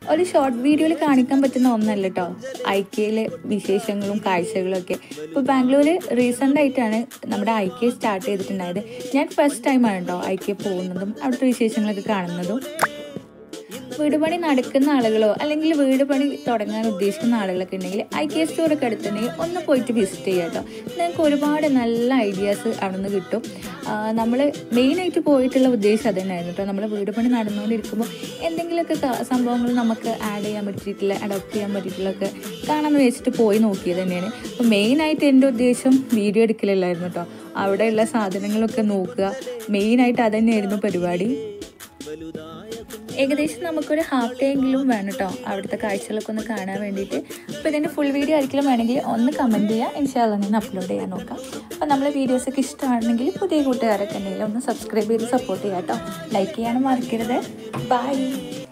ഒരു ഷോർട്ട് വീഡിയോയിൽ കാണിക്കാൻ പറ്റുന്ന ഒന്നല്ല കേട്ടോ ഐക്യയിലെ വിശേഷങ്ങളും കാഴ്ചകളും ഒക്കെ ഇപ്പോൾ ബാംഗ്ലൂർ റീസെൻ്റ് ആയിട്ടാണ് നമ്മുടെ ഐക്യ സ്റ്റാർട്ട് ചെയ്തിട്ടുണ്ടായത് ഞാൻ ഫസ്റ്റ് ടൈമാണ് കേട്ടോ ഐക്യ പോകുന്നതും അവിടുത്തെ വിശേഷങ്ങളൊക്കെ കാണുന്നതും വീട് പണി നടക്കുന്ന ആളുകളോ അല്ലെങ്കിൽ വീട് പണി തുടങ്ങാൻ ഉദ്ദേശിക്കുന്ന ആളുകളൊക്കെ ഉണ്ടെങ്കിൽ ഐ കെ സ്റ്റോറൊക്കെ അടുത്തുണ്ടെങ്കിൽ ഒന്ന് പോയിട്ട് വിസിറ്റ് ചെയ്യാം കേട്ടോ നിങ്ങൾക്ക് ഒരുപാട് നല്ല ഐഡിയാസ് അവിടെ നിന്ന് കിട്ടും നമ്മൾ മെയിനായിട്ട് പോയിട്ടുള്ള ഉദ്ദേശം അത് തന്നെയായിരുന്നു കേട്ടോ നമ്മൾ വീട് പണി നടന്നുകൊണ്ടിരിക്കുമ്പോൾ എന്തെങ്കിലുമൊക്കെ ക- സംഭവങ്ങൾ നമുക്ക് ആഡ് ചെയ്യാൻ പറ്റിയിട്ടില്ല അഡോപ്റ്റ് ചെയ്യാൻ പറ്റിയിട്ടുള്ളതൊക്കെ കാണാമെന്ന് വെച്ചിട്ട് പോയി നോക്കിയത് തന്നെയാണ് അപ്പോൾ മെയിനായിട്ട് എൻ്റെ ഉദ്ദേശം വീഡിയോ എടുക്കലല്ലായിരുന്നു കേട്ടോ അവിടെയുള്ള സാധനങ്ങളൊക്കെ നോക്കുക മെയിനായിട്ട് അത് തന്നെയായിരുന്നു പരിപാടി ഏകദേശം നമുക്കൊരു ഹാഫ് ഡേ എങ്കിലും വേണം കേട്ടോ അവിടുത്തെ കാഴ്ചകളൊക്കെ ഒന്ന് കാണാൻ വേണ്ടിയിട്ട് അപ്പോൾ ഇതിൻ്റെ ഫുൾ വീഡിയോ ആയിരിക്കും വേണമെങ്കിൽ ഒന്ന് കമൻറ്റ് ചെയ്യുക ഇൻഷാല്ല ഞാൻ അപ്ലോഡ് ചെയ്യാൻ നോക്കാം അപ്പോൾ നമ്മളെ വീഡിയോസൊക്കെ ഇഷ്ടമാണെങ്കിൽ പുതിയ കൂട്ടുകാരൊക്കെ ഉണ്ടെങ്കിൽ ഒന്ന് സബ്സ്ക്രൈബ് ചെയ്ത് സപ്പോർട്ട് ചെയ്യാം കേട്ടോ ലൈക്ക് ചെയ്യാനും മറക്കരുത് ബൈ